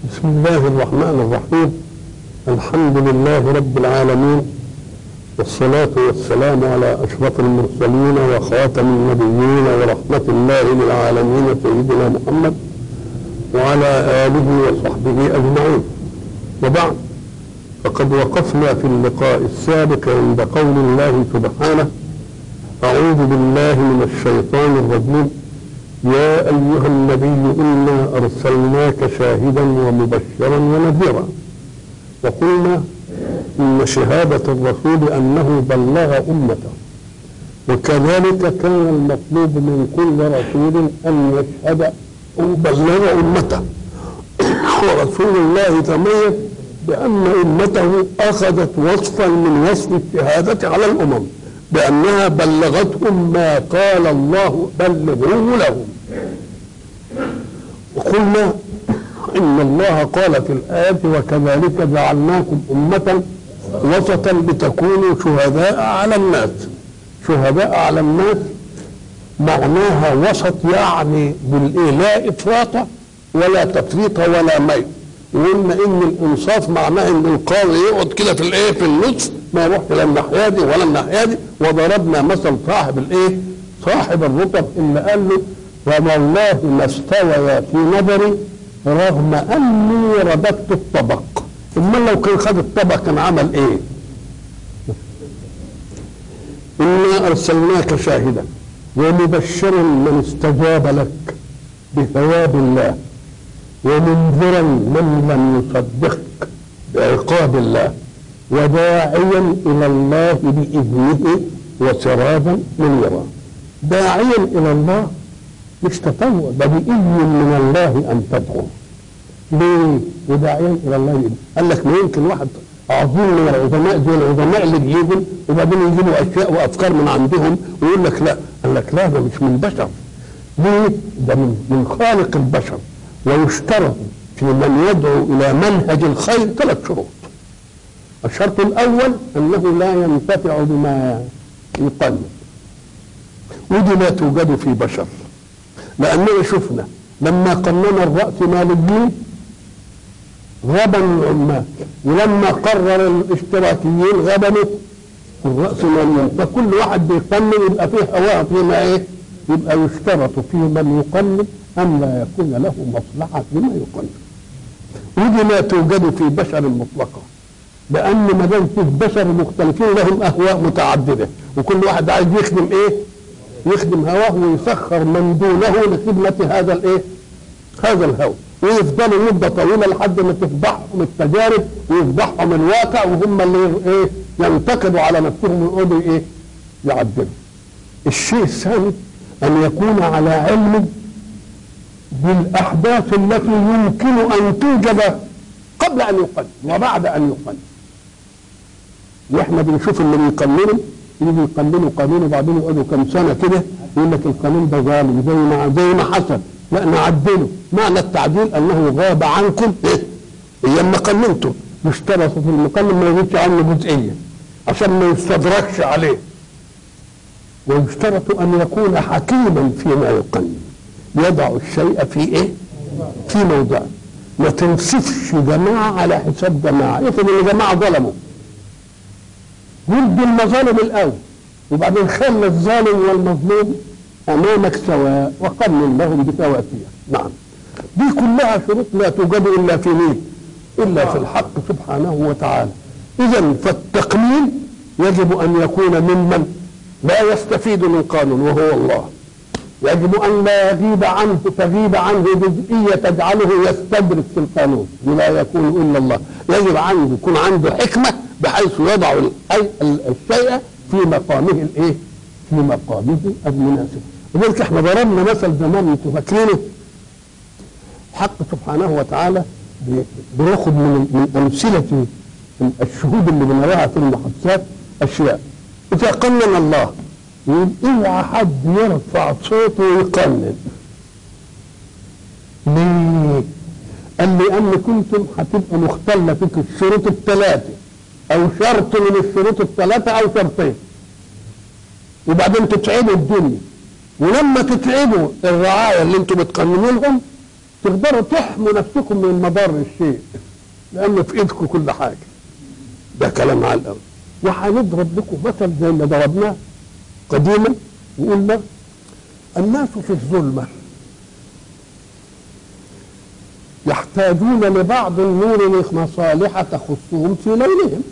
بسم الله الرحمن الرحيم الحمد لله رب العالمين والصلاة والسلام على أشرف المرسلين وخاتم النبيين ورحمة الله للعالمين سيدنا محمد وعلى آله وصحبه أجمعين وبعد فقد وقفنا في اللقاء السابق عند قول الله سبحانه أعوذ بالله من الشيطان الرجيم يا أيها النبي إنا أرسلناك شاهدا ومبشرا ونذيرا وقلنا إن شهادة الرسول أنه بلغ أمته وكذلك كان المطلوب من كل رسول أن يشهد أن بلغ أمته ورسول الله تميز بأن أمته أخذت وصفا من وصف الشهادة على الأمم بأنها بلغتهم ما قال الله بلغوه لهم وقلنا إن الله قال في الآية وكذلك جعلناكم أمة وسطا لتكونوا شهداء على الناس شهداء على الناس معناها وسط يعني بالإيه لا إفراط ولا تفريط ولا ميل وقلنا ان الانصاف معناه ان القاضي يقعد كده في الايه في النص ما يروحش لا الناحيه دي ولا الناحيه دي وضربنا مثل صاحب الايه صاحب الرطب اللي قال له ووالله ما استوى في نظري رغم اني رددت الطبق امال لو كان خد الطبق كان عمل ايه انا ارسلناك شاهدا ومبشرا من استجاب لك بثواب الله ومنذرا من لم يصدقك بعقاب الله وداعيا الى الله باذنه وسراجا منيرا داعيا الى الله مش تطوع ده باذن من الله ان تدعو ليه؟ وداعيا الى الله بإذن. قال لك ما يمكن واحد عظيم من العظماء زي العظماء اللي بيجوا وبعدين يجيبوا اشياء وافكار من عندهم ويقول لك لا قال لك لا ده مش من بشر ليه؟ ده من من خالق البشر ويشترط في من يدعو الى منهج الخير ثلاث شروط الشرط الاول انه لا ينتفع بما يقلد ودي لا توجد في بشر لاننا شفنا لما قنن الراس مال الدين غبن العمال ولما قرر الاشتراكيين غبنوا الراس ماليين فكل واحد بيقنن يبقى فيه هواه فيما ايه يبقى يشترط في من يقلد أن لا يكون له مصلحة فيما يقلد ودي لا توجد في بشر مطلقة لأن ما دام فيه بشر مختلفين لهم أهواء متعددة وكل واحد عايز يخدم إيه؟ يخدم هواه ويسخر من دونه لخدمة هذا الإيه؟ هذا الهوى ويفضلوا مدة طويلة لحد ما تفضحهم التجارب ويفضحهم الواقع وهم اللي إيه؟ ينتقدوا على نفسهم ويقولوا إيه؟ يعدلوا الشيء الثاني أن يكون على علم بالأحداث التي يمكن أن توجد قبل أن يقنن وبعد أن يقنن واحنا بنشوف اللي بيقننوا يجوا يقننوا قانون وبعدين يقعدوا كم سنة كده يقول لك القانون ده ظالم زي ما زي ما حصل لا نعدله معنى التعديل أنه غاب عنكم إيه؟ أيام ما قننتم يشترط في المقنن ما يجيبش عنه جزئية عشان ما يستدركش عليه ويشترط ان يكون حكيما فيما يقنن يضع الشيء في ايه في موضعه ما تنصفش جماعة على حساب جماعة افرض ان جماعة ظلموا ورد المظالم الاول وبعدين خلى الظالم والمظلوم امامك سواء وقنن لهم بسواتية نعم دي كلها شروط لا توجد الا في مين الا في الحق سبحانه وتعالى اذا فالتقنين يجب ان يكون ممن لا يستفيد من قانون وهو الله يجب ان لا يغيب عنه تغيب عنه جزئيه تجعله يستدرك في القانون ولا يكون الا الله يجب عنه يكون عنده حكمه بحيث يضع الشيء في مقامه الايه؟ في مقامه المناسب لذلك احنا ضربنا مثل زمان انتم فاكرينه حق سبحانه وتعالى بياخد من من امثله الشهود اللي بنراها في المحادثات اشياء إذا قنن الله يقول اوعى حد يرفع صوته ويقنن ليه؟ قال لأن كنتم هتبقى مختلة فيك الشروط الثلاثة أو شرط من الشروط الثلاثة أو شرطين وبعدين تتعبوا الدنيا ولما تتعبوا الرعاية اللي انتم بتقننوا لهم تقدروا تحموا نفسكم من مضار الشيء لأن في إيدكم كل حاجة ده كلام على الأول وهنضرب لكم مثل زي ما ضربناه قديما وقلنا الناس في الظلمة يحتاجون لبعض النور لمصالح تخصهم في ليلهم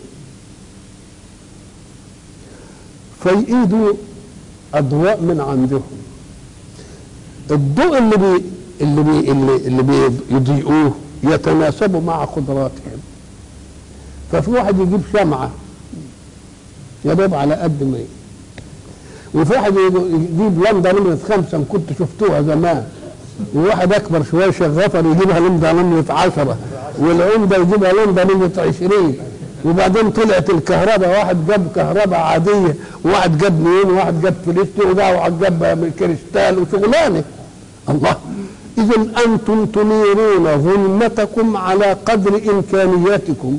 فيقيدوا أضواء من عندهم الضوء اللي بي اللي بي اللي, اللي بيضيئوه يتناسب مع قدراتهم ففي واحد يجيب شمعة يا دوب على قد ما وفي واحد يجيب لمبة نمرة خمسة إن كنت شفتوها زمان وواحد أكبر شوية شغفر يجيبها لمبة نمرة عشرة والعمدة يجيبها لمبة نمرة عشرين وبعدين طلعت الكهرباء واحد جاب كهرباء عادية وواحد جاب نيون وواحد جاب فلسطين وده واحد جاب كريستال وشغلانة الله إذا أنتم تنيرون ظلمتكم على قدر إمكانياتكم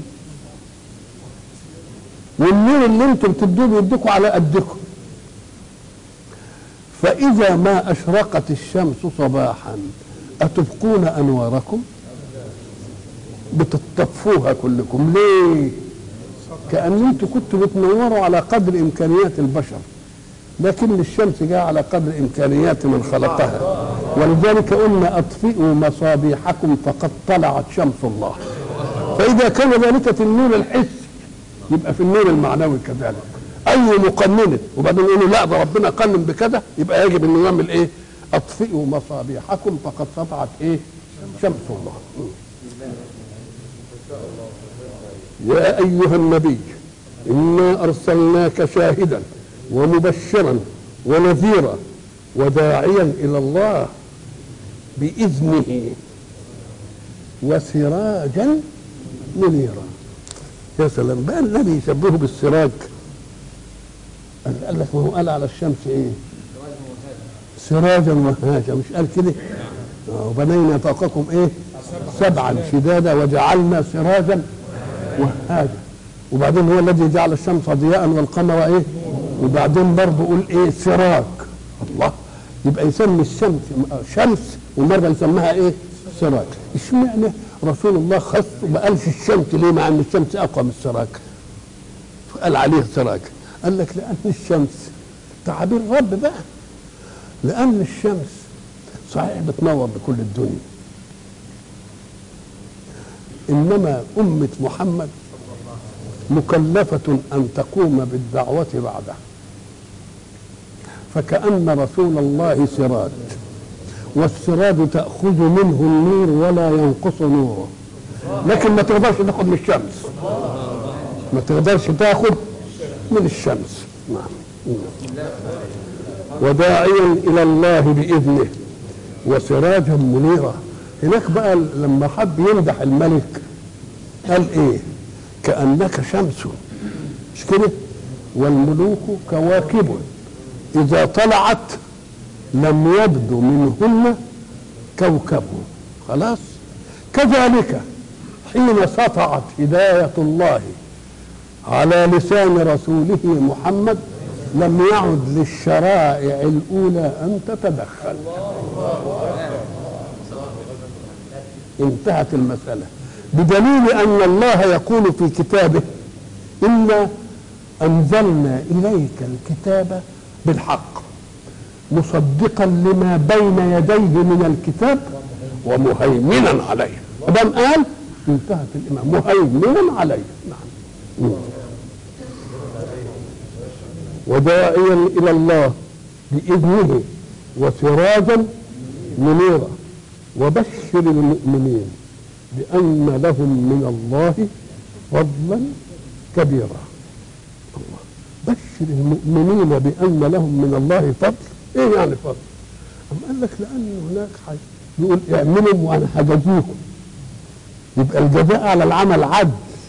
والنور اللي انتم بتدوه بيديكم على قدكم فإذا ما أشرقت الشمس صباحا أتبقون أنواركم بتطفوها كلكم ليه كأن انتم كنتوا بتنوروا على قدر إمكانيات البشر لكن الشمس جاء على قدر إمكانيات من خلقها ولذلك قلنا أطفئوا مصابيحكم فقد طلعت شمس الله فإذا كان ذلك في النور الحسي يبقى في النور المعنوي كذلك اي مقننه وبعدين يقولوا لا ده ربنا قنن بكذا يبقى يجب انه يعمل ايه اطفئوا مصابيحكم فقد سطعت ايه شمس الله يا ايها النبي انا ارسلناك شاهدا ومبشرا ونذيرا وداعيا الى الله باذنه وسراجا منيرا يا سلام بقى النبي يشبهه بالسراج قال لك ما هو قال على الشمس ايه سراجا وهاجا مش قال كده وبنينا فوقكم ايه سبعا شدادا وجعلنا سراجا وهاجا وبعدين هو الذي جعل الشمس ضياء والقمر ايه وبعدين برضه يقول ايه سراج الله يبقى يسمي الشمس شمس ومره يسميها ايه سراج اشمعنى رسول الله خص ما قالش الشمس ليه مع ان الشمس اقوى من السراج قال عليه سراج قال لك لان الشمس تعابير رب بقى لان الشمس صحيح بتنور بكل الدنيا انما امه محمد مكلفه ان تقوم بالدعوه بعده فكأن رسول الله سراج والسراج تأخذ منه النور ولا ينقص نوره لكن ما تقدرش تاخذ من الشمس ما تقدرش تاخذ من الشمس نعم وداعيا الى الله باذنه وسراجا منيرا هناك بقى لما حب يمدح الملك قال ايه كانك شمس مش كده والملوك كواكب اذا طلعت لم يبدو منهن كوكب خلاص كذلك حين سطعت هدايه الله على لسان رسوله محمد لم يعد للشرائع الأولى أن تتدخل انتهت المسألة بدليل أن الله يقول في كتابه إنا أنزلنا إليك الكتاب بالحق مصدقا لما بين يديه من الكتاب ومهيمنا عليه دام قال انتهت الإمام مهيمنا عليه نعم وداعيا الى الله باذنه وسراجا منيرا وبشر المؤمنين بان لهم من الله فضلا كبيرا الله بشر المؤمنين بان لهم من الله فضل ايه يعني فضل أم قال لك لان هناك حاجه يقول اعملوا وانا هجازيكم يبقى الجزاء على العمل عدل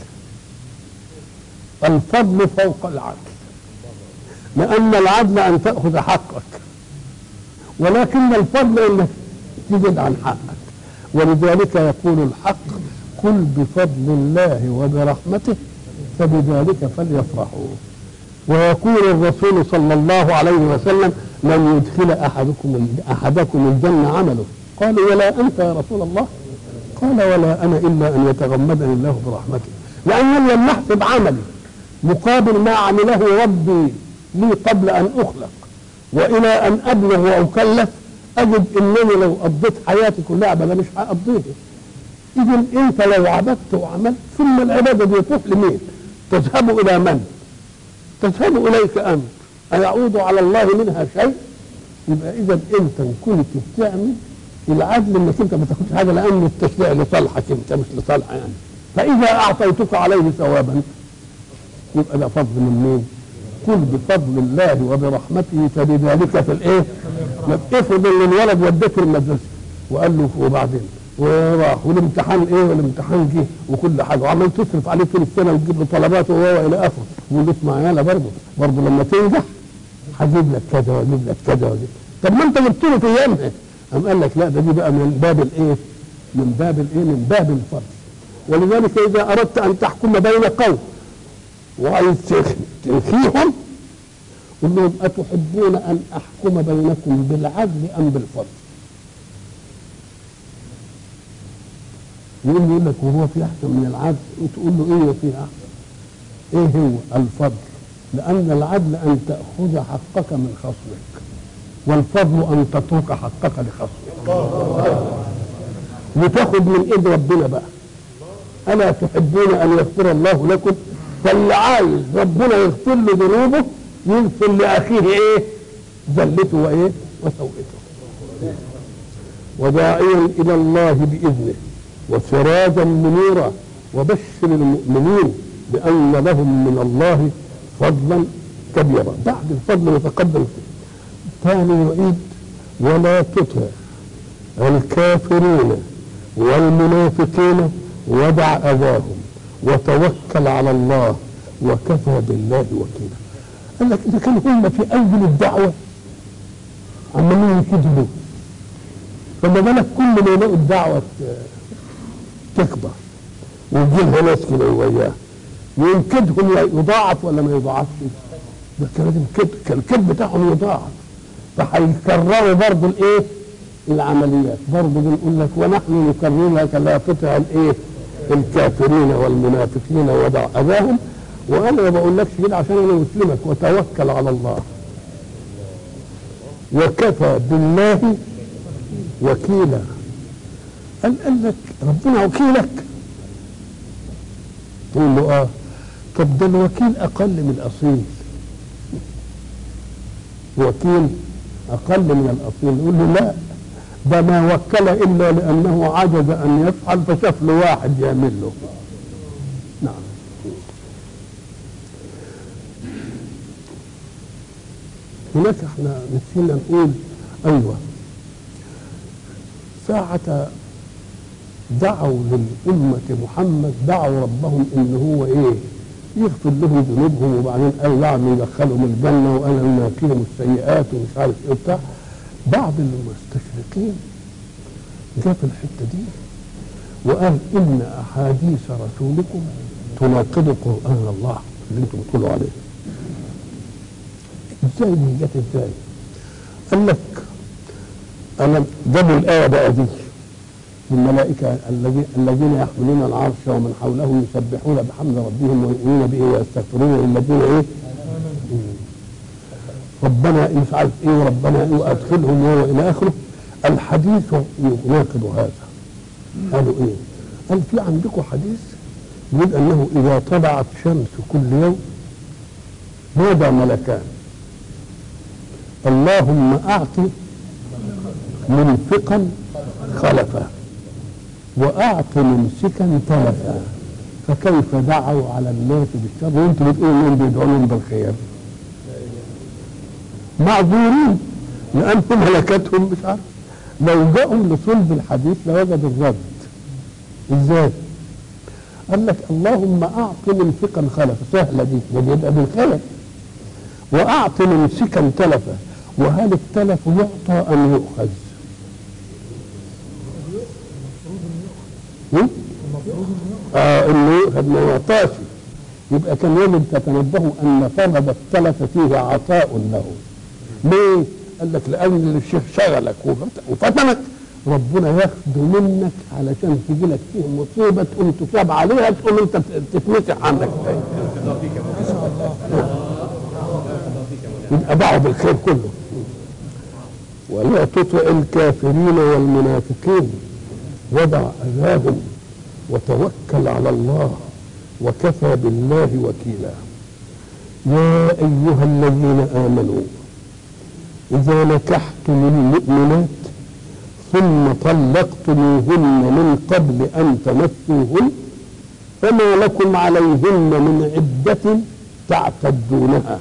الفضل فوق العدل لأن العدل أن تأخذ حقك ولكن الفضل أنك تجد عن حقك ولذلك يقول الحق قل بفضل الله وبرحمته فبذلك فليفرحوا ويقول الرسول صلى الله عليه وسلم لن يدخل أحدكم أحدكم الجنة عمله قالوا ولا انت يا رسول الله قال ولا انا الا ان يتغمدني الله برحمته لانني لم احسب عملي مقابل ما عمله ربي لي قبل ان اخلق والى ان ابلغ واكلف اجد انني لو قضيت حياتي كلها عباده مش هقضيها اذا انت لو عبدت وعملت ثم العباده دي تروح لمين؟ تذهب الى من؟ تذهب اليك انت ايعود على الله منها شيء؟ يبقى اذا انت إن كنت بتعمل العدل انك انت ما تاخدش حاجه لان التشريع لصالحك انت مش لصالحي يعني فاذا اعطيتك عليه ثوابا يبقى ده فضل من مين؟ قل بفضل الله وبرحمته فبذلك في الايه؟ افرض ان الولد ودته المدرسه وقال له وبعدين وراح والامتحان ايه والامتحان جه وكل حاجه وعمال تصرف عليه طول السنه وتجيب له طلباته وهو الى اخره ويقول له اسمع يالا برضه برضه لما تنجح هجيب لك كذا واجيب لك كذا واجيب طب ما انت جبت له في ايامها قام قال لك لا ده دي بقى من باب الايه؟ من باب الايه؟ من باب الفضل ولذلك اذا اردت ان تحكم بين قوم وعايز تنفيهم قل لهم اتحبون ان احكم بينكم بالعدل ام بالفضل؟ يقول يقول لك وهو في احسن من العدل وتقول له ايه في احسن؟ ايه هو؟ الفضل لان العدل ان تاخذ حقك من خصمك والفضل ان تترك حقك لخصمك وتاخذ من ايد ربنا بقى الا تحبون ان يغفر الله لكم فاللي عايز ربنا يغفر له ذنوبه يغفر لاخيه ايه زلته وايه وسوءته وداعيا الى الله باذنه وسراجا منيرا وبشر المؤمنين بان لهم من الله فضلا كبيرا بعد الفضل نتقدم ثاني يعيد ولا تطع الكافرين والمنافقين ودع اذاهم وتوكل على الله وكفى بالله وكيلا قال لك اذا كانوا هم في اول الدعوه عمالين يكذبوا فما بالك كل ما يلاقوا الدعوه تكبر ويجي لها ناس كده وياه ينكدهم يضاعف ولا ما يضاعفش؟ ده كان لازم كده الكذب بتاعهم يضاعف فهيكرروا برضه الايه؟ العمليات برضه بنقول لك ونحن نكرر لك لا تطع الايه؟ الكافرين والمنافقين ودع اذاهم وانا ما بقولكش كده عشان انا مسلمك وتوكل على الله وكفى بالله وكيلا قال قال لك ربنا وكيلك تقول له اه طب ده الوكيل اقل من الاصيل وكيل اقل من الاصيل يقول له لا ده ما وكل الا لانه عجز ان يفعل فشاف له واحد يعمل له نعم هناك احنا نسينا نقول ايوه ساعة دعوا للأمة محمد دعوا ربهم إن هو إيه؟ يغفر لهم ذنوبهم وبعدين قال نعم يدخلهم الجنة وقال يناقيهم السيئات ومش عارف إيه وبتاع بعض المستشرقين جاء في الحتة دي وقال إن أحاديث رسولكم تناقض قرآن الله اللي أنتم بتقولوا عليه إزاي دي جت إزاي؟ قال لك أنا جابوا الآية بقى دي الملائكة الذين يحملون العرش ومن حوله يسبحون بحمد ربهم ويؤمنون به ويستغفرون للذين ايه؟ ربنا مش عارف ايه وربنا ايه وادخلهم وهو الى اخره الحديث يناقض هذا قالوا ايه؟ قال في عندكم حديث يقول انه اذا طلعت شمس كل يوم نادى ملكان اللهم اعطي منفقا خلفا واعط ممسكا تلفا فكيف دعوا على الناس بالشر وانتم بتقولوا انهم بيدعوا لهم بالخير معذورين لان ملكتهم مش عارف لو جاءوا لصلب الحديث لوجدوا الرد ازاي؟ قال لك اللهم اعط منفقا خلفا سهله دي يبقى بالخير واعط ممسكا تلفا وهل التلف يعطى ام يؤخذ؟ آه انه يؤخذ ما يعطاش يبقى كان يجب تتنبهوا ان فرض التلف فيه عطاء له ليه؟ قال لك لان الشيخ شغلك وفتنك ربنا ياخده منك علشان تجي لك فيه مصيبه تقوم تتاب عليها تقوم انت تتمسح عنك يبقى بعض الخير كله ولا تطع الكافرين والمنافقين ودع اذاهم وتوكل على الله وكفى بالله وكيلا يا ايها الذين امنوا اذا نكحتم المؤمنات ثم طلقتموهن من قبل ان تمسوهن فما لكم عليهن من عده تعتدونها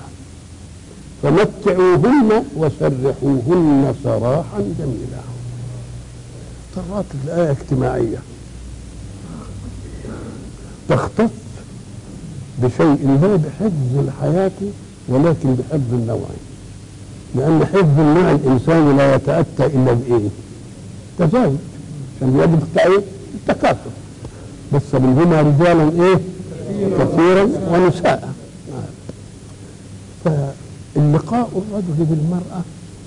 فمتعوهن وسرحوهن سراحا جميلا طرات الآية اجتماعية تختص بشيء لا بحفظ الحياة ولكن بحفظ النوعين لأن حفظ النوع الإنساني لا يتأتى إلا بإيه؟ تزاوج عشان يجب التعيين التكاثر بس منهما رجالا إيه؟ كثيرا ونساء فاللقاء الرجل بالمرأة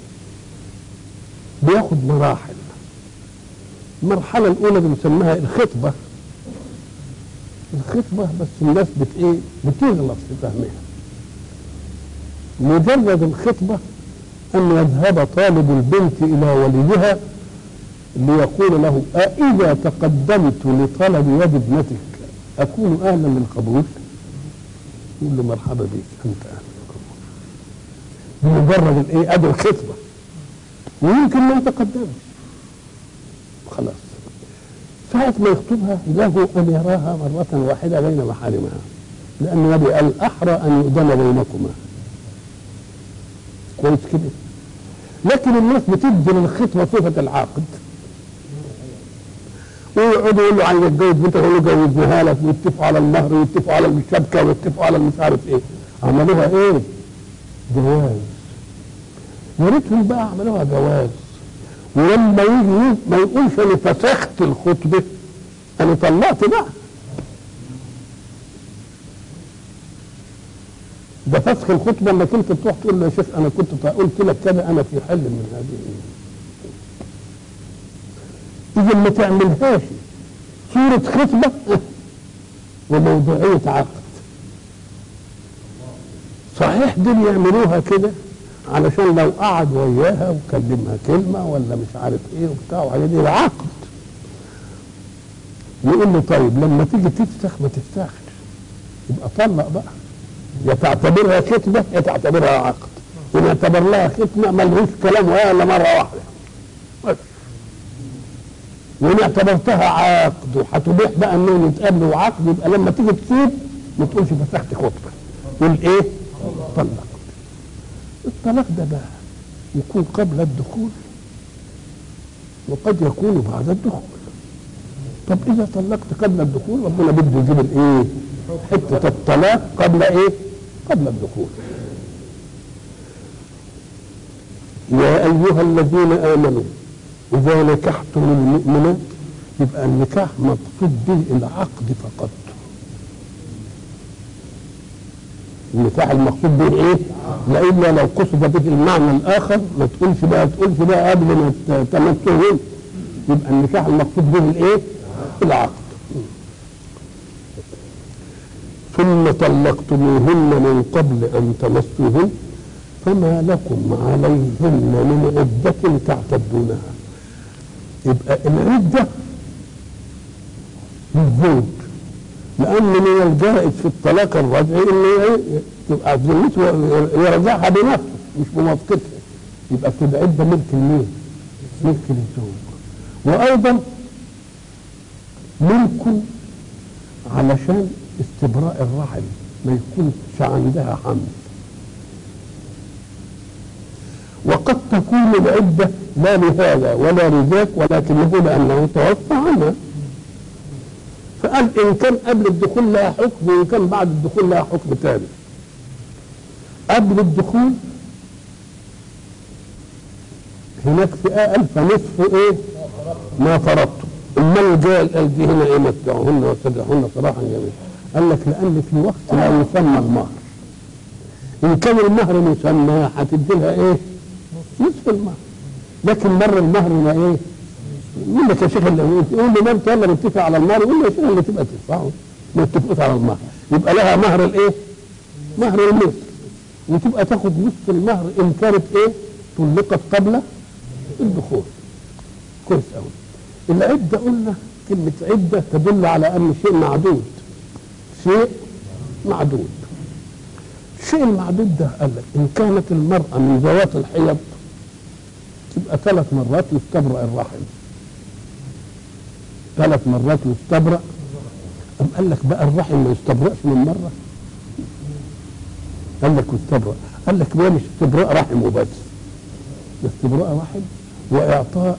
بياخد مراحل المرحلة الأولى بنسميها الخطبة الخطبة بس الناس بت إيه؟ بتغلط في فهمها مجرد الخطبة أن يذهب طالب البنت إلى والدها ليقول له أإذا تقدمت لطلب يد ابنتك أكون أهلا للقبول؟ يقول له مرحبا بك أنت أهلا للقبول بمجرد الإيه؟ أدي الخطبة ويمكن ما يتقدمش خلاص ساعة ما يخطبها له أن يراها مرة واحدة بين محارمها لأن النبي قال الأحرى أن يؤذن بينكما كويس كده لكن الناس بتدي للخطبة صفة العاقد ويقعدوا يقولوا عايز اتجوز بنتك يقولوا جوزناها لك ويتفقوا على المهر ويتفقوا على الشبكة ويتفقوا على مش عارف ايه عملوها ايه؟ جواز يا ريتهم بقى عملوها جواز ولما يجي ما يقولش انا فسخت الخطبه انا طلقت بقى ده فسخ الخطبه انك انت تروح تقول له يا شيخ انا كنت قلت لك كذا انا في حل من هذه اذا ما تعملهاش صوره خطبه وموضوعيه عقد صحيح دول يعملوها كده علشان لو قعد وياها وكلمها كلمه ولا مش عارف ايه وبتاع وحاجات دي عقد يقول له طيب لما تيجي تفسخ ما تفسخش يبقى طلق بقى يا تعتبرها كتبه يا تعتبرها عقد وما اعتبر لها ختمه ملهوش كلام وياها الا مره واحده بس وان اعتبرتها عقد وهتبيح بقى انهم يتقابلوا عقد يبقى لما تيجي تسيب ما تقولش فسخت خطبه قول ايه؟ طلق الطلاق ده بقى يكون قبل الدخول وقد يكون بعد الدخول طب اذا طلقت قبل الدخول ربنا بده يجيب الايه حته الطلاق قبل ايه قبل الدخول يا ايها الذين امنوا اذا نكحتم المؤمنات يبقى النكاح مقصود به العقد فقط النكاح المقصود به ايه؟ لإلا لو قصد به المعنى الآخر ما تقولش بقى تقولش بقى قبل ما تمسوهن يبقى النكاح المقصود به الايه؟ العقد ثم طلقتموهن من قبل أن تمسوهن فما لكم عليهن من عدة تعتدونها يبقى العدة للزوج لأن من الجائز في الطلاق الرجعي إنه تبقى ذمته يرجعها بنفسه مش بموافقتها يبقى تبقى عدة ملك لمين؟ ملك للزوج وأيضا ملك علشان استبراء الرحم ما يكونش عندها حمل وقد تكون العدة لا لهذا ولا لذاك ولكنه لأنه توفى عنها فقال إن كان قبل الدخول لها حكم وإن كان بعد الدخول لها حكم ثاني قبل الدخول هناك فئة قال فنصف إيه ما فرضتم أما جاء قال دي هنا إيه متعوهن وسرحوهن صراحا جميلا قال لك لأن في وقت لا يسمى المهر إن كان المهر مسمى هتدي لها إيه نصف المهر لكن مر المهر إلى إيه يقول لك يا شيخ اللي يقول له مالك يلا نتفق على المهر يقول له يا شيخ اللي تبقى تدفعه ما اتفقوش على المهر يبقى لها مهر الايه؟ مهر المثل وتبقى تاخد نصف المهر ان كانت ايه؟ طلقت قبل الدخول كويس قوي العده قلنا كلمه عده تدل على ان شيء معدود شيء معدود الشيء المعدود ده قال لك ان كانت المراه من ذوات الحيض تبقى ثلاث مرات يستبرأ الرحم ثلاث مرات يستبرأ أم قال لك بقى الرحم ما يستبرأش من مرة قال لك يستبرأ قال لك بقى مش استبراء رحم وبس ده استبراء رحم وإعطاء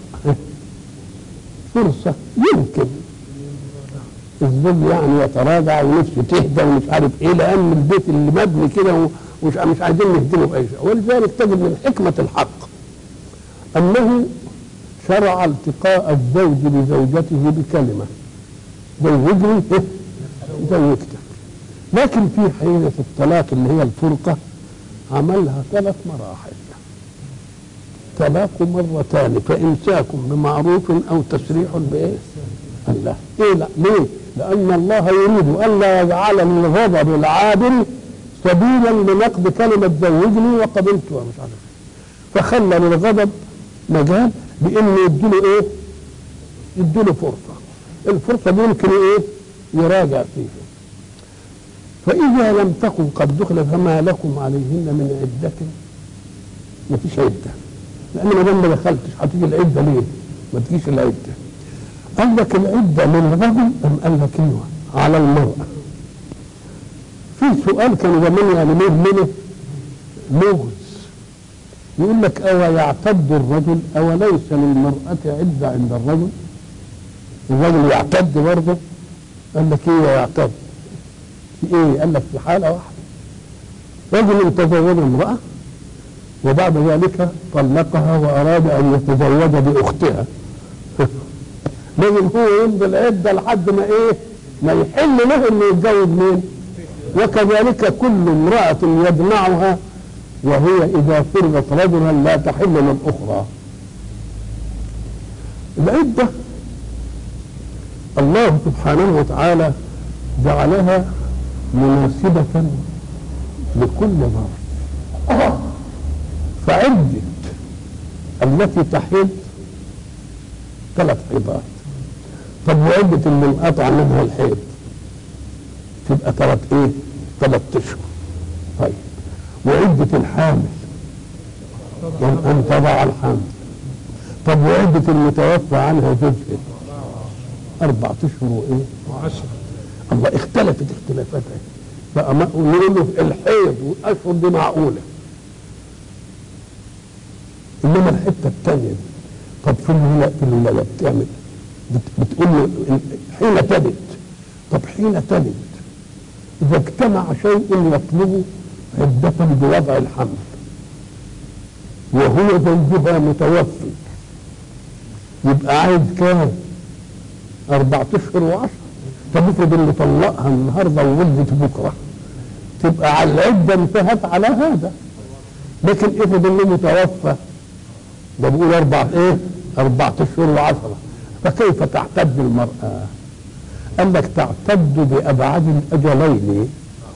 فرصة يمكن الزوج يعني يتراجع ونفسه تهدى ومش عارف ايه لان البيت اللي مبني كده ومش مش عايزين نهدمه باي شيء ولذلك تجد من حكمه الحق انه شرع التقاء الزوج بزوجته بكلمه زوجني زوجتك لكن في حيلة الطلاق اللي هي الفرقة عملها ثلاث مراحل طلاق مرتان فإمساك بمعروف أو تسريح بإيه؟ الله إيه لا ليه؟ لأن الله يريد ألا يجعل للغضب العادل سبيلا لنقض كلمة زوجني وقبلتها مش عارف فخلى للغضب مجال بانه يديله ايه؟ يديله فرصه. الفرصه دي يمكن ايه؟ يراجع فيها. فاذا لم تكن قد دخل فما لكم عليهن من عده ما فيش عده. لان ما دام ما دخلتش هتيجي العده ليه؟ ما تجيش العده. قال لك العده للرجل ام قال لك ايوه على المراه. في سؤال كانوا زمان يعملوه منه لغز يقول لك أو يعتد الرجل أو ليس للمرأة عدة عند الرجل الرجل يعتد برضه قال لك ايه يعتد في ايه قال لك في حالة واحدة رجل تزوج امرأة وبعد ذلك طلقها وأراد أن يتزوج بأختها لازم هو يمضي العدة لحد ما ايه ما يحل له انه يتزوج مين وكذلك كل امرأة يجمعها وهي إذا فرضت رجلا لا تحل للأخرى العدة الله سبحانه وتعالى جعلها مناسبة لكل ظرف فعدة التي تحيض ثلاث حيضات طب وعدة اللي انقطع منها الحيض تبقى ثلاث ايه؟ ثلاث اشهر طيب وعدة الحامل وأن تضع الحمل طب وعدة المتوفى عنها زوجها أربعة أشهر وإيه؟ وعشرة الله اختلفت اختلافاتها بقى ما نقول له الحيض والأشهر دي معقولة إنما الحتة الثانية دي طب في الولاء في الولادة بتعمل بت بتقول له حين تلد طب حين تلد إذا اجتمع شيء يطلبه عدة بوضع الحمل وهو زوجها متوفي يبقى عايز كام؟ أربعة أشهر وعشرة طب افرض اللي طلقها النهارده وولدت بكره تبقى على العدة انتهت على هذا لكن افرض اللي متوفى ده بيقول أربع إيه؟ أربعة أشهر وعشرة فكيف تعتد المرأة؟ قال لك تعتد بأبعد الأجلين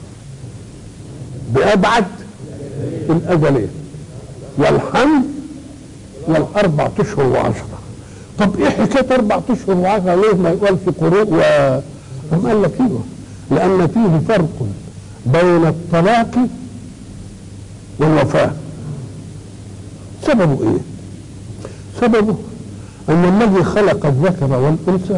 بأبعد الأجلين والحمل والأربع أشهر وعشرة طب إيه حكاية أربع أشهر وعشرة ليه ما يقال في قروء و هم قال لك ايوه لأن فيه فرق بين الطلاق والوفاة سببه إيه؟ سببه أن الذي خلق الذكر والأنثى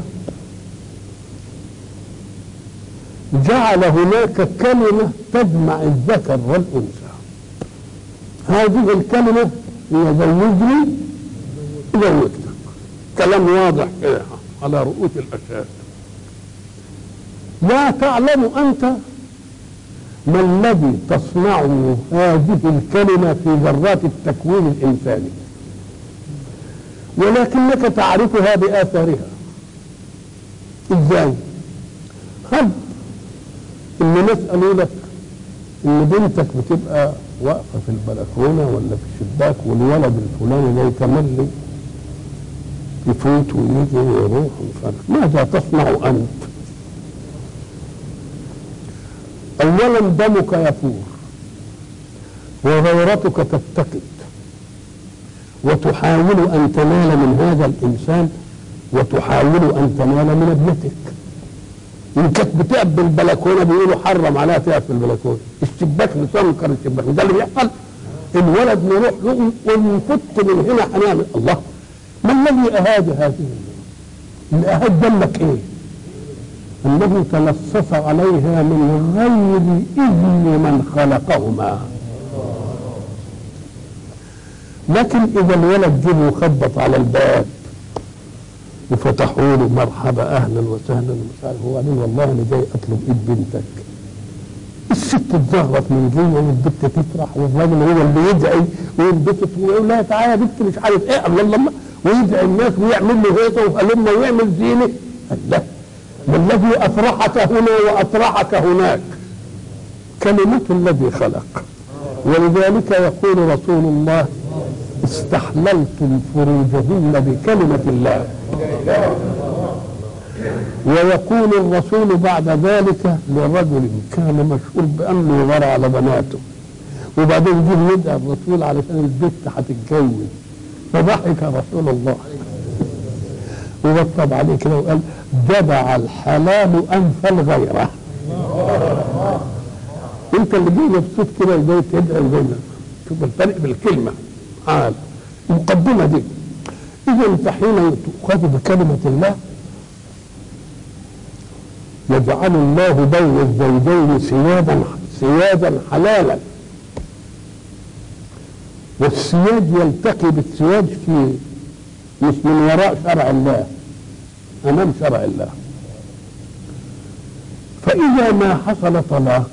جعل هناك كلمة تجمع الذكر والأنثى هذه الكلمة هي زوجني زوجتك كلام واضح كده على رؤوس الأشياء لا تعلم أنت ما الذي تصنعه هذه الكلمة في ذرات التكوين الإنساني ولكنك تعرفها بآثارها إزاي؟ هل اللي نسأل لك ان بنتك بتبقى واقفه في البلكونه ولا في الشباك والولد الفلاني ده يتملي يفوت ويجي ويروح ومش عارف ماذا تصنع انت؟ اولا دمك يفور وغيرتك تتقد وتحاول ان تنال من هذا الانسان وتحاول ان تنال من ابنتك ان كانت بتقب البلكونه بيقولوا حرم عليها تقف في البلكونه الشباك مسنكر الشباك ده اللي بيحصل الولد نروح له ونفت من هنا هنعمل الله ما الذي اهاد هذه اللي اهاد دمك ايه؟ انه تلصص عليها من غير اذن من خلقهما لكن اذا الولد جه وخبط على الباب وفتحوا له مرحبا اهلا وسهلا ومش عارف هو قال والله انا جاي اطلب ايد بنتك الست اتزغرت من جوه والبت تفرح والراجل هو اللي يدعي وينبسط ويقول لها تعالى يا بنت مش عارف ايه الله الله الله ويدعي الناس ويعمل له هيصه وهلمه ويعمل زينه قال لا ما الذي افرحك هنا واطرحك هناك كلمة الذي خلق ولذلك يقول رسول الله استحللتم فروجهن بكلمة الله ويقول الرسول بعد ذلك لرجل كان مشهور بأنه يغار على بناته وبعدين جه يدعي الرسول علشان البت هتتجوز فضحك رسول الله ورتب عليه كده وقال جدع الحلال أنف الغيرة انت اللي جاي مبسوط كده وجاي تدعي زي شوف الفرق بالكلمه عال المقدمه دي اذا انت حين تؤخذ بكلمه الله يجعل الله بين الزوجين سيادا سيادا حلالا والسياد يلتقي بالسياد في مش من وراء شرع الله امام شرع الله فاذا ما حصل طلاق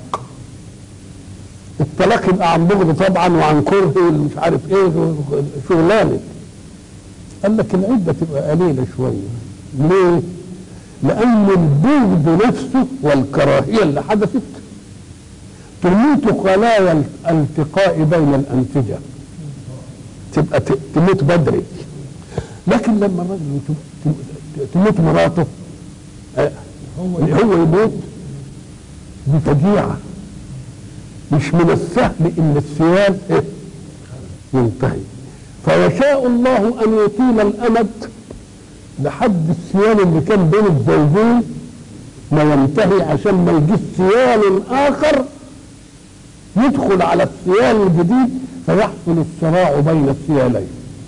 الطلاق يبقى عن بغض طبعا وعن كره ومش عارف ايه شغلانه قال لك العده تبقى قليله شويه ليه؟ لان البغض نفسه والكراهيه اللي حدثت تميت خلايا الالتقاء بين الانسجه تبقى ت- تموت بدري لكن لما الرجل يتو- تموت مراته آه، هو يموت بفجيعه مش من السهل ان السيال إيه؟ ينتهي فيشاء الله ان يطيل الامد لحد السيال اللي كان بين الزوجين ما ينتهي عشان ما يجيش سيال اخر يدخل على السيال الجديد فيحصل الصراع بين السيالين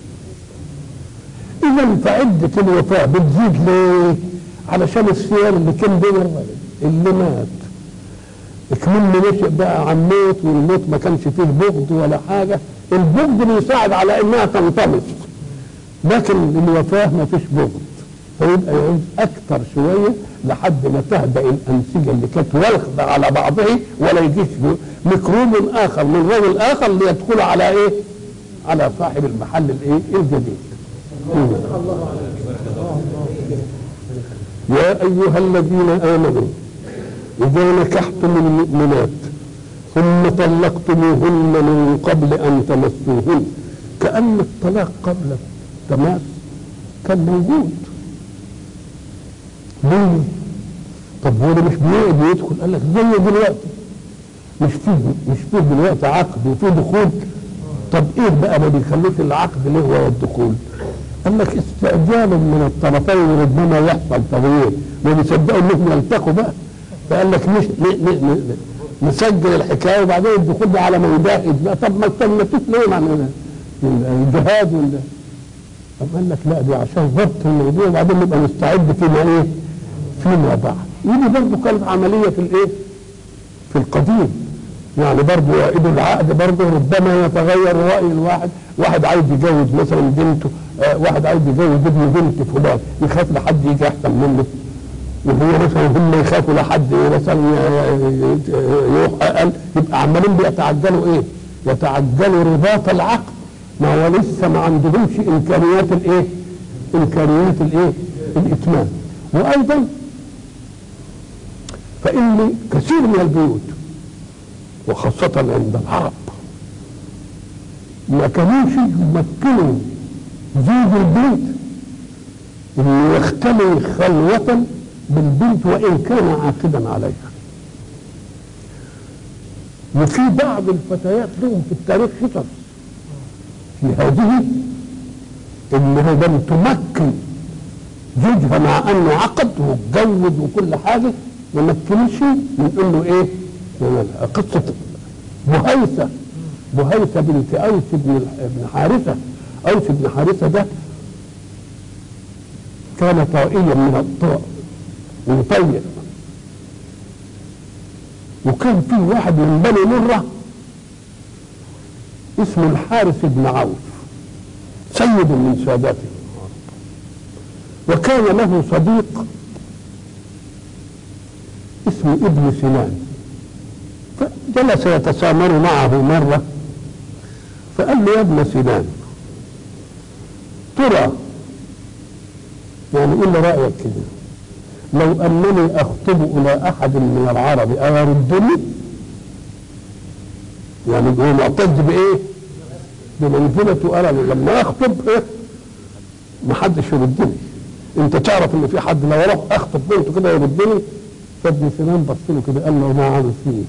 اذا فعدة الوفاة بتزيد ليه؟ علشان السيال اللي كان بين الرجل اللي مات اكمل نشأ بقى عن موت والموت ما كانش فيه بغض ولا حاجة البغض بيساعد على انها تنطمس لكن الوفاة ما فيش بغض فيبقى يعوز اكتر شوية لحد ما تهدأ الانسجة اللي كانت واخدة على بعضه ولا يجيش ميكروب اخر من رجل اخر ليدخل على ايه على صاحب المحل الايه الجديد يا ايها الذين امنوا إذا نكحتم المؤمنات ثم طلقتموهن من قبل أن تمسوهن كأن الطلاق قبل التماس كان موجود ليه؟ طب هو ده مش بيقعد ويدخل قال لك زي دلوقتي مش فيه مش فيه دلوقتي عقد وفيه دخول طب ايه بقى ما بيخليش العقد ليه هو الدخول؟ قال لك استعجال من الطرفين ربما يحصل تغيير ما بيصدقوا انهم يلتقوا بقى فقال لك مش ن- ن- ن- نسجل الحكايه وبعدين الدخول ده على ما يجاهد بقى طب ما استنتوش ليه مع ال- الجهاد ولا طب قال لك لا دي عشان ضبط الموضوع وبعدين نبقى نستعد فيما ايه؟ فيما بعد ودي برضه كانت عمليه في الايه؟ في القديم يعني برضه يعيد العقد برضه ربما يتغير راي الواحد واحد عايز يجوز مثلا بنته آه واحد عايز يجوز ابن بنت فلان يخاف لحد يجي احسن منه وهو مثلا هم يخافوا لحد مثلا يروح اقل يبقى عمالين بيتعجلوا ايه؟ يتعجلوا رباط العقد ما هو لسه ما عندهمش امكانيات الايه؟ امكانيات الايه؟ الاتمام وايضا فان كثير من البيوت وخاصة عند العرب ما كانوش يمكنوا زوج البنت انه يختلي خلوة بالبنت وان كان عاقدا عليها وفي بعض الفتيات لهم في التاريخ خطط في هذه انه لم تمكن زوجها مع انه عقد واتجوز وكل حاجه ما مكنش من انه ايه؟ من قصه بهيثه بهيثه بنت اوس بن بن حارثه اوس بن حارثه ده كان طائيا من الطاء من طيب وكان في واحد من بني مرة اسمه الحارث بن عوف سيد من ساداته وكان له صديق اسمه ابن سنان فجلس يتسامر معه مرة فقال له يا ابن سنان ترى يعني ايه اللي رايك كده لو انني اخطب الى احد من العرب ايردني يعني هو معتز بايه بمنزلته انا لما اخطب إيه؟ ما حدش يردني انت تعرف ان في حد لو اروح اخطب بنته كده يردني فابن سنان بص له كده قال له ما عامل فيه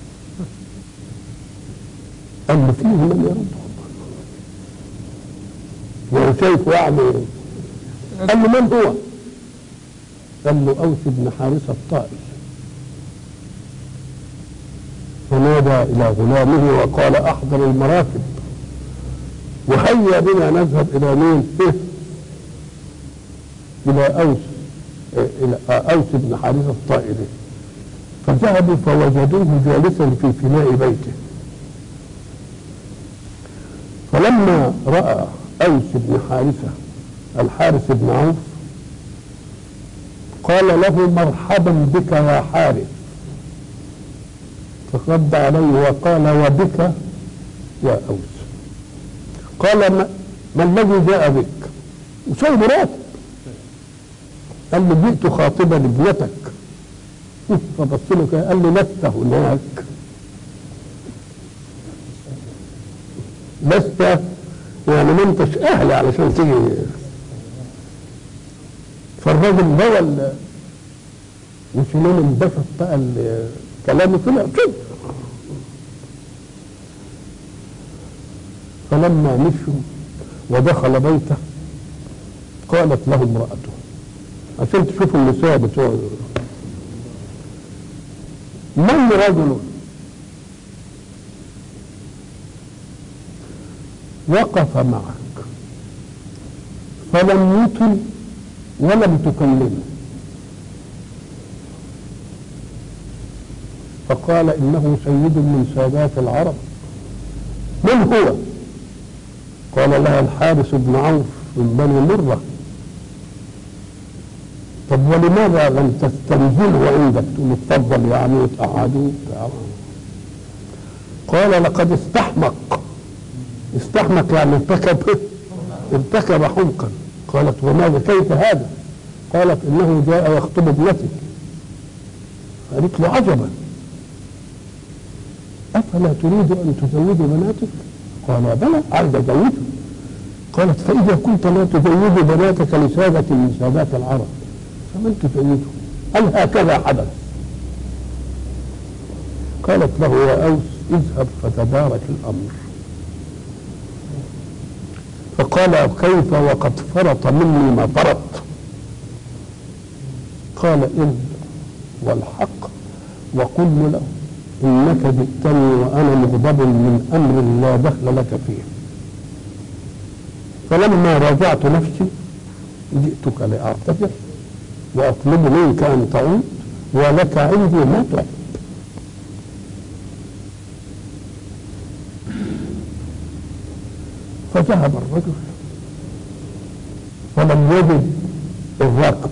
قال له فيه من يرد يعني شايفه يعني قال له من هو؟ قال له اوس بن حارثه الطائي فنادى الى غلامه وقال احضر المراكب وهيا بنا نذهب الى مين؟ إيه؟ الى اوس إيه؟ الى اوس بن حارثه الطائي ده فذهبوا فوجدوه جالسا في فناء بيته فلما راى اوس بن حارثه الحارث بن عوف قال له مرحبا بك يا حارث فرد عليه وقال وبك يا اوس قال ما, ما الذي جاء بك وسايب راتب قال له جئت خاطبا ابنتك فبص له كده قال له لست هناك لست يعني ما انتش اهل علشان تيجي فالراجل بوى وسنان انبسط بقى كلامه طلع كده فلما مشوا ودخل بيته قالت له امرأته عشان تشوفوا النساء بتوع من رجل وقف معك فلم يطل ولم تكلمه فقال انه سيد من سادات العرب من هو قال لها الحارث بن عوف من بني مره طب ولماذا لم تستنزله عندك تقول اتفضل يعني وتقعدوا قال لقد استحمق استحمق يعني ارتكب ارتكب حمقا قالت وماذا كيف هذا قالت انه جاء يخطب ابنتي قالت له عجبا افلا تريد ان تزوج بناتك قال بلى عايز ازوجها قالت فاذا كنت لا تزوج بناتك لسادة من سادات العرب فمن تزوجه قال هكذا حدث قالت له يا اوس اذهب فتدارك الامر فقال كيف وقد فرط مني ما فرط قال إن والحق وقل له إنك جئتني وأنا مغضب من أمر لا دخل لك فيه فلما راجعت نفسي جئتك لأعتذر وأطلب منك أن تعود ولك عندي ما تحب فذهب الرجل فلم يجد الراكب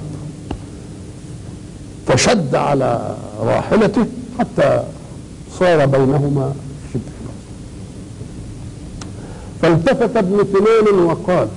فشد على راحلته حتى صار بينهما شبه فالتفت ابن سنان وقال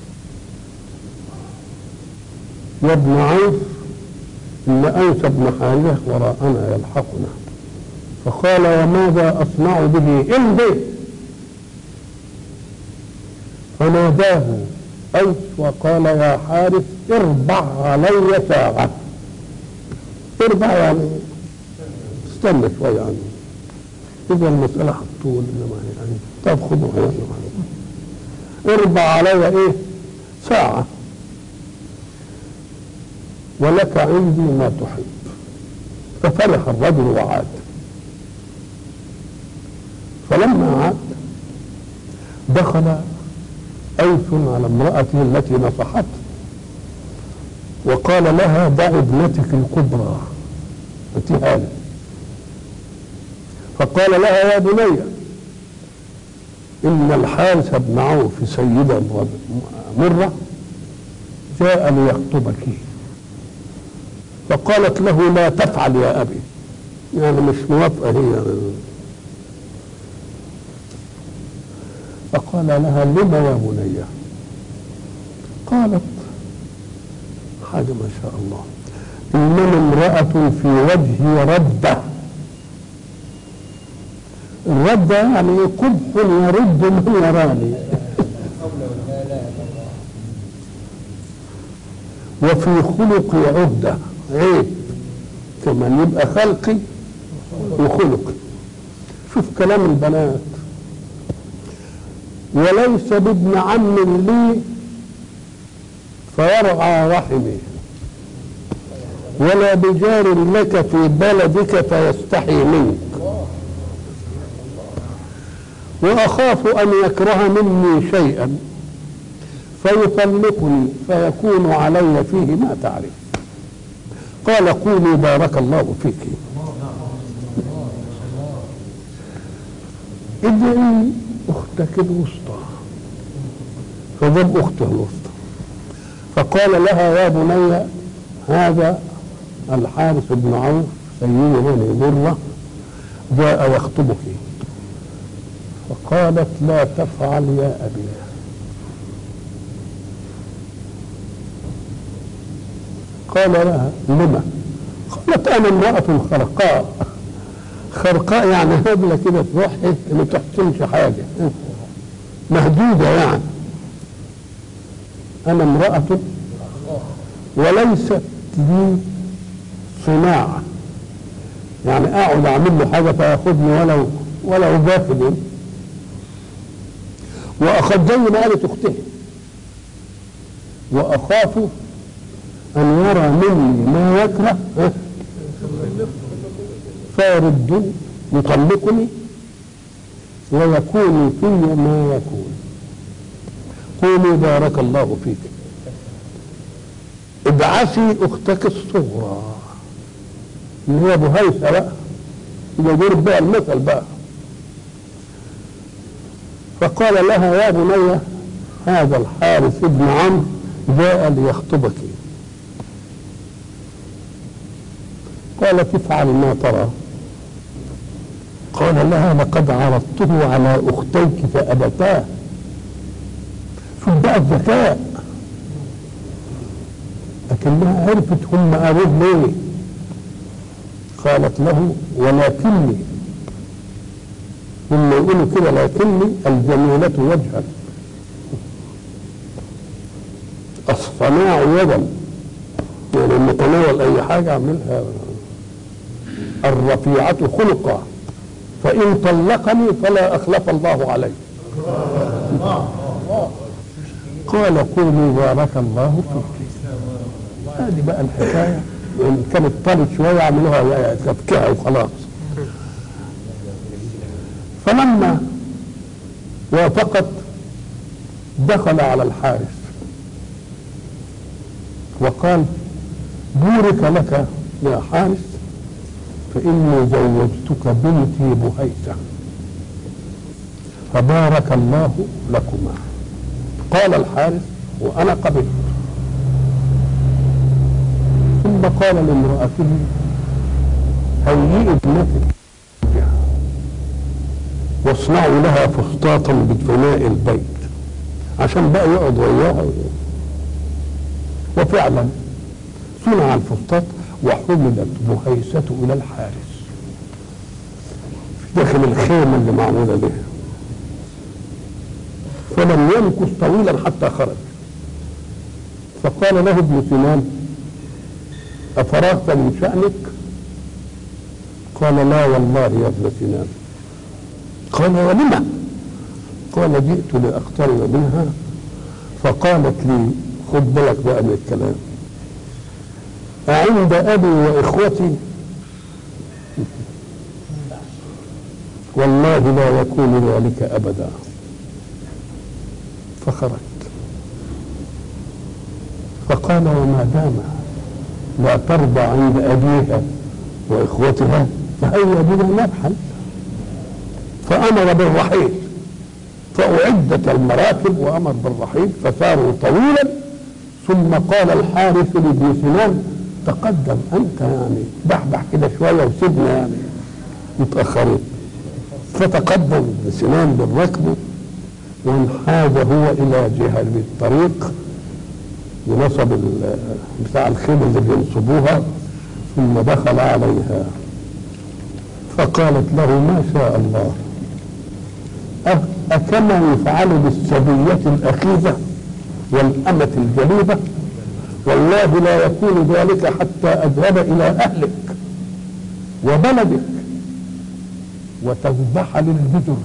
يا ابن عوف ان انس بن حارثه وراءنا يلحقنا فقال وماذا اصنع به امضي فناداه أوس وقال يا حارث اربع علي ساعة اربع يعني استنى شوية عني إذا المسألة هتطول إنما يعني طب خذوا يعني اربع علي إيه ساعة ولك عندي ما تحب ففرح الرجل وعاد فلما عاد دخل أوس على امرأته التي نصحته وقال لها دع ابنتك الكبرى اتيها لي فقال لها يا بني إن الحارث بن عوف سيدا مرة جاء ليخطبك فقالت له لا تفعل يا أبي يعني مش موافقة هي فقال لها لم يا بني قالت حاجة ما شاء الله إنما امرأة في وجهي ردة الردة يعني قبح يرد من يراني وفي خلقي عهدة عيب كمان يبقى خلقي وخلقي شوف كلام البنات وليس بابن عم لي فيرعى رحمي ولا بجار لك في بلدك فيستحي منك واخاف ان يكره مني شيئا فيطلقني فيكون علي فيه ما تعرف قال قولي بارك الله فيك ادعي اختك الوسطى فجاب اخته الوسطى فقال لها يا بني هذا الحارث بن عوف سيد بني مره جاء يخطبك فقالت لا تفعل يا ابي قال لها لما قالت انا امراه خرقاء خرقاء يعني هبله كده تروح ما تحسنش حاجه مهدوده يعني انا امراه وليست لي صناعه يعني اقعد اعمل له حاجه فياخذني ولو ولو باخذ واخذ زي ما قالت اختها واخاف ان يرى مني ما يكره فيرد يطلقني ويكون في ما يكون قولي بارك الله فيك ابعثي اختك الصغرى اللي هي بهيثه بقى يضرب بقى المثل بقى فقال لها يا بني هذا الحارث ابن عمرو جاء ليخطبك قالت افعل ما ترى قال لها لقد عرضته على اختيك فابتاه شوف بقى الذكاء لكنها عرفت هم قالوا ليه قالت له ولكني هم يقولوا كده لكني الجميلة وجها الصناع يدا يعني متناول اي حاجة اعملها الرفيعة خلقا فإن طلقني فلا أخلف الله علي قال قولوا بارك الله فيك هذه بقى الحكاية وإن كانت طالت شوية عملوها تفكها وخلاص فلما وافقت دخل على الحارس وقال بورك لك يا حارس فإني زوجتك بنتي بهيثة فبارك الله لكما قال الحارث وأنا قبلت ثم قال لامرأته هيئي ابنتك واصنعوا لها فسطاطا بفناء البيت عشان بقى يقعد وياها وفعلا صنع الفسطاط وحملت بهيسة إلى الحارس في داخل الخيمة اللي معمولة بها فلم يمكث طويلا حتى خرج فقال له ابن سنان أفرغت من شأنك قال لا والله يا ابن سنان قال ولم قال جئت لأقترب منها فقالت لي خد بالك بقى من الكلام أعند أبي وإخوتي والله لا يكون ذلك أبدا فخرجت فقال وما دام لا ترضى عند أبيها وإخوتها فهيا بنا نرحل فأمر بالرحيل فأعدت المراكب وأمر بالرحيل فساروا طويلا ثم قال الحارث لابن سنان تقدم أنت يعني بحبح كده شوية وسيبنا يعني متأخرين فتقدم ابن سنان بالركب وانحاز هو إلى جهة الطريق ونصب ال- بتاع الخيل اللي بينصبوها ثم دخل عليها فقالت له ما شاء الله أ- أكما يفعل بالسبية الأخيذة والأمة الجليبة والله لا يكون ذلك حتى أذهب إلى أهلك وبلدك وتذبح للبدر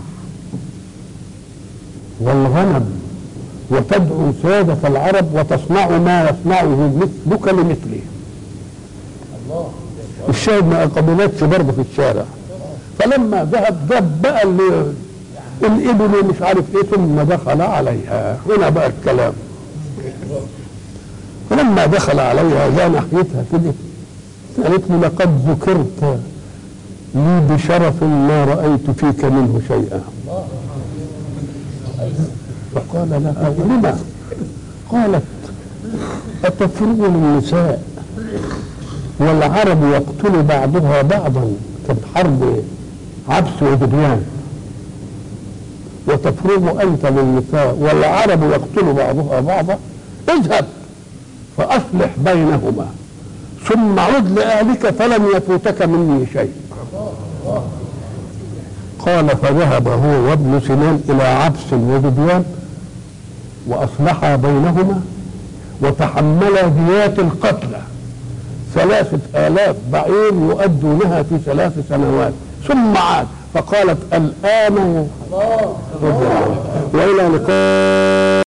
والغنم وتدعو سادة العرب وتصنع ما يصنعه مثلك لمثله الشاهد ما قبلتش برضه في الشارع فلما ذهب جاب بقى اللي الابل مش عارف ايه ثم دخل عليها هنا بقى الكلام فلما دخل عليها جاء ناحيتها كده قالت له لقد ذكرت لي بشرف ما رأيت فيك منه شيئا فقال لها ولما قالت أتفرغ النساء والعرب يقتل بعضها بعضا كانت حرب عبس وجديان وتفرغ أنت للنساء والعرب يقتل بعضها بعضا اذهب فأصلح بينهما ثم عد لأهلك فلن يفوتك مني شيء قال فذهب هو وابن سنان إلى عبس وجديان وأصلحا بينهما وتحملا ديات القتلى ثلاثة آلاف بعير يؤدونها في ثلاث سنوات ثم عاد فقالت الآن وإلى لقاء